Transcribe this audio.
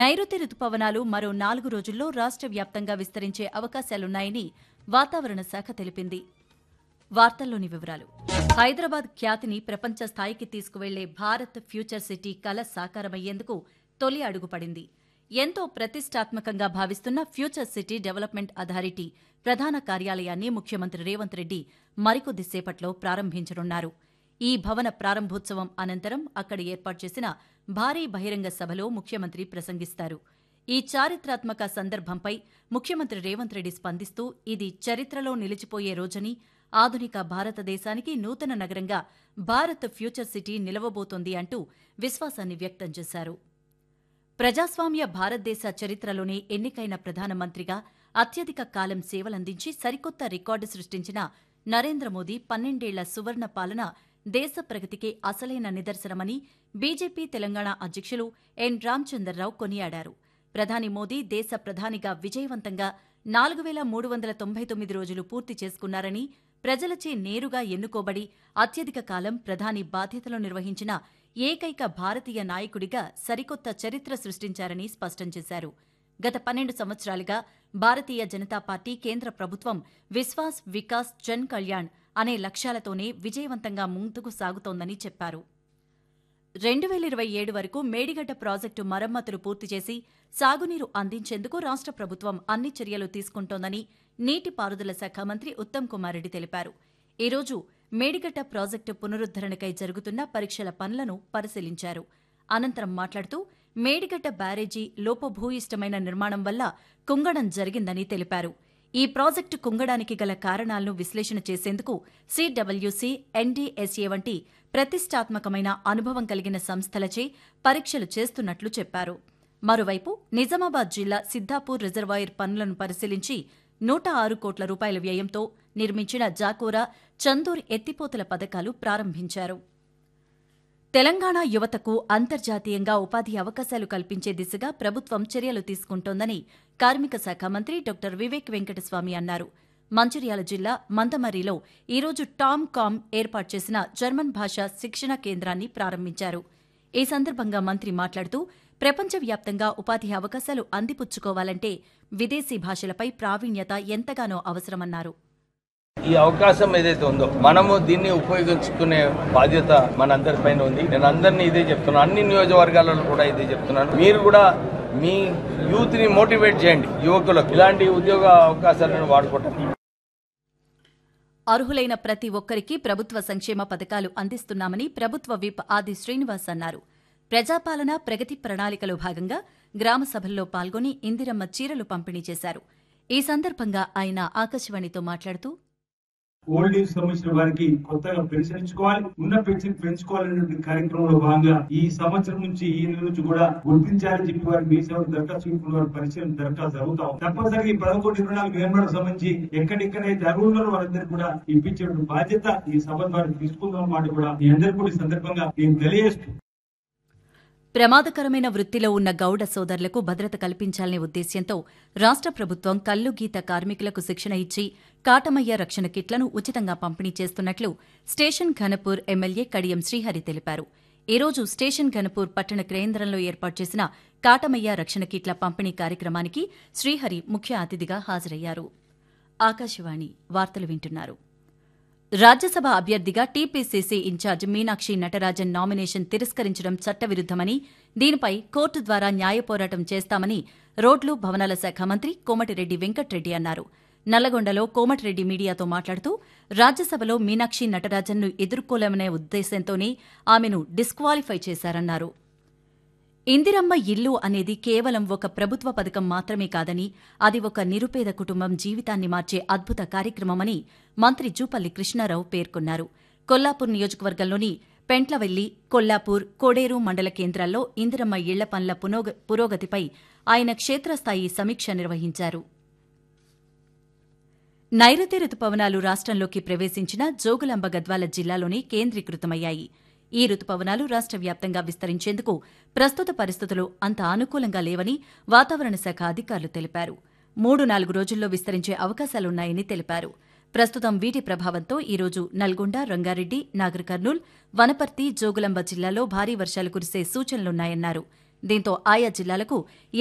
నైరుతి రుతుపవనాలు మరో నాలుగు రోజుల్లో రాష్ట్ర వ్యాప్తంగా విస్తరించే అవకాశాలున్నాయని వాతావరణ శాఖ తెలిపింది వార్తల్లోని వివరాలు హైదరాబాద్ ఖ్యాతిని ప్రపంచ స్థాయికి తీసుకువెళ్లే భారత్ ఫ్యూచర్ సిటీ కల సాకారమయ్యేందుకు తొలి అడుగు పడింది ఎంతో ప్రతిష్టాత్మకంగా భావిస్తున్న ఫ్యూచర్ సిటీ డెవలప్మెంట్ అథారిటీ ప్రధాన కార్యాలయాన్ని ముఖ్యమంత్రి రేవంత్ రెడ్డి మరికొద్దిసేపట్లో ప్రారంభించనున్నారు ఈ భవన ప్రారంభోత్సవం అనంతరం అక్కడ ఏర్పాటు చేసిన భారీ బహిరంగ సభలో ముఖ్యమంత్రి ప్రసంగిస్తారు ఈ చారిత్రాత్మక సందర్భంపై ముఖ్యమంత్రి రేవంత్ రెడ్డి స్పందిస్తూ ఇది చరిత్రలో నిలిచిపోయే రోజని ఆధునిక భారతదేశానికి నూతన నగరంగా భారత్ ఫ్యూచర్ సిటీ నిలవబోతోంది అంటూ విశ్వాసాన్ని వ్యక్తం చేశారు ప్రజాస్వామ్య భారతదేశ చరిత్రలోనే ఎన్నికైన ప్రధానమంత్రిగా అత్యధిక కాలం సేవలందించి సరికొత్త రికార్డు సృష్టించిన నరేంద్ర మోదీ పన్నెండేళ్ల సువర్ణ పాలన దేశ ప్రగతికి అసలైన నిదర్శనమని బీజేపీ తెలంగాణ అధ్యక్షులు ఎన్ రామచందర్రావు కొనియాడారు ప్రధాని మోదీ దేశ ప్రధానిగా విజయవంతంగా నాలుగు వేల మూడు వందల తొంభై తొమ్మిది రోజులు పూర్తి చేసుకున్నారని ప్రజలచే నేరుగా ఎన్నుకోబడి అత్యధిక కాలం ప్రధాని బాధ్యతలు నిర్వహించిన ఏకైక భారతీయ నాయకుడిగా సరికొత్త చరిత్ర సృష్టించారని స్పష్టం చేశారు గత పన్నెండు సంవత్సరాలుగా భారతీయ జనతా పార్టీ కేంద్ర ప్రభుత్వం విశ్వాస్ వికాస్ జన్ కళ్యాణ్ అనే లక్ష్యాలతోనే విజయవంతంగా ముందుకు సాగుతోందని చెప్పారు రెండు వేల ఇరవై ఏడు వరకు మేడిగడ్డ ప్రాజెక్టు మరమ్మతులు పూర్తి చేసి సాగునీరు అందించేందుకు రాష్ట్ర ప్రభుత్వం అన్ని చర్యలు తీసుకుంటోందని నీటిపారుదల శాఖ మంత్రి ఉత్తమ్ కుమార్ రెడ్డి తెలిపారు ఈ రోజు మేడిగడ్డ ప్రాజెక్టు పునరుద్దరణకై జరుగుతున్న పరీక్షల పనులను పరిశీలించారు అనంతరం మాట్లాడుతూ మేడిగడ్డ బ్యారేజీ లోపభూయిష్టమైన నిర్మాణం వల్ల కుంగడం జరిగిందని తెలిపారు ఈ ప్రాజెక్టు కుంగడానికి గల కారణాలను విశ్లేషణ చేసేందుకు సిడబ్ల్యూసీ ఎన్డీఎస్ఏ వంటి ప్రతిష్టాత్మకమైన అనుభవం కలిగిన సంస్థలచే పరీక్షలు చేస్తున్నట్లు చెప్పారు మరోవైపు నిజామాబాద్ జిల్లా సిద్దాపూర్ రిజర్వాయర్ పనులను పరిశీలించి నూట ఆరు కోట్ల రూపాయల వ్యయంతో నిర్మించిన జాకోరా చందూర్ ఎత్తిపోతల పథకాలు ప్రారంభించారు తెలంగాణ యువతకు అంతర్జాతీయంగా ఉపాధి అవకాశాలు కల్పించే దిశగా ప్రభుత్వం చర్యలు తీసుకుంటోందని కార్మిక శాఖ మంత్రి డాక్టర్ వివేక్ వెంకటస్వామి అన్నారు మంచిర్యాల జిల్లా మందమర్రిలో ఈరోజు టామ్ కామ్ ఏర్పాటు చేసిన జర్మన్ భాషా శిక్షణ కేంద్రాన్ని ప్రారంభించారు ఈ సందర్భంగా మంత్రి మాట్లాడుతూ ప్రపంచవ్యాప్తంగా ఉపాధి అవకాశాలు అందిపుచ్చుకోవాలంటే విదేశీ భాషలపై ప్రావీణ్యత ఎంతగానో అవసరమన్నారు ఈ అవకాశం ఏదైతే ఉందో మనము దీన్ని ఉపయోగించుకునే బాధ్యత మనందరిపైన ఉంది నేను అందరినీ ఇదే చెప్తున్నాను అన్ని నియోజకవర్గాలలో కూడా ఇదే చెప్తున్నాను మీరు కూడా మీ యూత్ ని మోటివేట్ చేయండి యువకులకు ఇలాంటి ఉద్యోగ అవకాశాలను వాడుకోవటం అర్హులైన ప్రతి ఒక్కరికి ప్రభుత్వ సంక్షేమ పథకాలు అందిస్తున్నామని ప్రభుత్వ విప్ ఆది శ్రీనివాస్ అన్నారు ప్రజాపాలన ప్రగతి ప్రణాళికలో భాగంగా గ్రామ సభల్లో పాల్గొని ఇందిరమ్మ చీరలు పంపిణీ చేశారు ఈ సందర్భంగా ఆయన ఆకాశవాణితో మాట్లాడుతూ ఓల్డ్ ఏజ్ సంబంధించిన వారికి కొత్తగా పెన్షన్ ఇచ్చుకోవాలి ఉన్న పెన్షన్ పెంచుకోవాలనే కార్యక్రమంలో భాగంగా ఈ సంవత్సరం నుంచి ఈ నెల నుంచి కూడా గుర్తించాలని చెప్పి వారికి మీ సేవ దరఖాస్తు చేసుకున్న వారి పరిశీలన దరఖాస్తు జరుగుతా ఉంది. తప్పనిసరిగా ఈ పదకొండు ఇరవై నాలుగు వేల సంబంధించి ఎక్కడెక్కడైతే అర్హులు వారందరూ కూడా ఇప్పించే బాధ్యత ఈ సభ ద్వారా తీసుకుందాం మాట కూడా మీ అందరికీ కూడా ఈ సందర్భంగా నేను తెలియజేస్తూ ప్రమాదకరమైన వృత్తిలో ఉన్న గౌడ సోదరులకు భద్రత కల్పించాలనే ఉద్దేశ్యంతో రాష్ట్ర ప్రభుత్వం కల్లు గీత కార్మికులకు శిక్షణ ఇచ్చి కాటమయ్య రక్షణ కిట్లను ఉచితంగా పంపిణీ చేస్తున్నట్లు స్టేషన్ ఘనపూర్ ఎమ్మెల్యే కడియం శ్రీహరి తెలిపారు ఈ రోజు స్టేషన్ ఘనపూర్ పట్టణ కేంద్రంలో ఏర్పాటు చేసిన కాటమయ్య రక్షణ కిట్ల పంపిణీ కార్యక్రమానికి శ్రీహరి ముఖ్య అతిథిగా హాజరయ్యారు ఆకాశవాణి వార్తలు వింటున్నారు రాజ్యసభ అభ్యర్థిగా TPCC in-charge Meenakshi Natarajan nomination తిరస్కరించడం చట్టవిరుద్దమని దీనిపై కోర్టు ద్వారా న్యాయ పోరాటం చేస్తామని రోడ్లు భవనాల శాఖ మంత్రి కోమటిరెడ్డి వెంకట్రెడ్డి అన్నారు నల్లగొండలో కోమటిరెడ్డి మీడియాతో మాట్లాడుతూ రాజ్యసభలో మీనాక్షి నటరాజన్ను ఎదుర్కోలేమనే ఉద్దేశంతోనే ఆమెను డిస్క్వాలిఫై చేశారన్నారు ఇందిరమ్మ ఇల్లు అనేది కేవలం ఒక ప్రభుత్వ పథకం మాత్రమే కాదని అది ఒక నిరుపేద కుటుంబం జీవితాన్ని మార్చే అద్భుత కార్యక్రమమని మంత్రి జూపల్లి కృష్ణారావు పేర్కొన్నారు కొల్లాపూర్ నియోజకవర్గంలోని పెంట్లవెల్లి కొల్లాపూర్ కోడేరు మండల కేంద్రాల్లో ఇందిరమ్మ ఇళ్ల పనుల పునోగ- పురోగతిపై ఆయన క్షేత్రస్థాయి సమీక్ష నిర్వహించారు నైరుతి రుతుపవనాలు రాష్ట్రంలోకి ప్రవేశించిన జోగులాంబ గద్వాల జిల్లాలోనే కేంద్రీకృతమయ్యాయి ఈ రుతుపవనాలు రాష్ట్ర వ్యాప్తంగా విస్తరించేందుకు ప్రస్తుత పరిస్థితులు అంత అనుకూలంగా లేవని వాతావరణ శాఖ అధికారులు తెలిపారు మూడు నాలుగు రోజుల్లో విస్తరించే అవకాశాలున్నాయని తెలిపారు ప్రస్తుతం వీటి ప్రభావంతో ఈ రోజు నల్గొండ రంగారెడ్డి నాగర్ కర్నూల్ వనపర్తి జోగులాంబ జిల్లాలో భారీ వర్షాలు కురిసే సూచనలున్నాయన్నారు దీంతో ఆయా జిల్లాలకు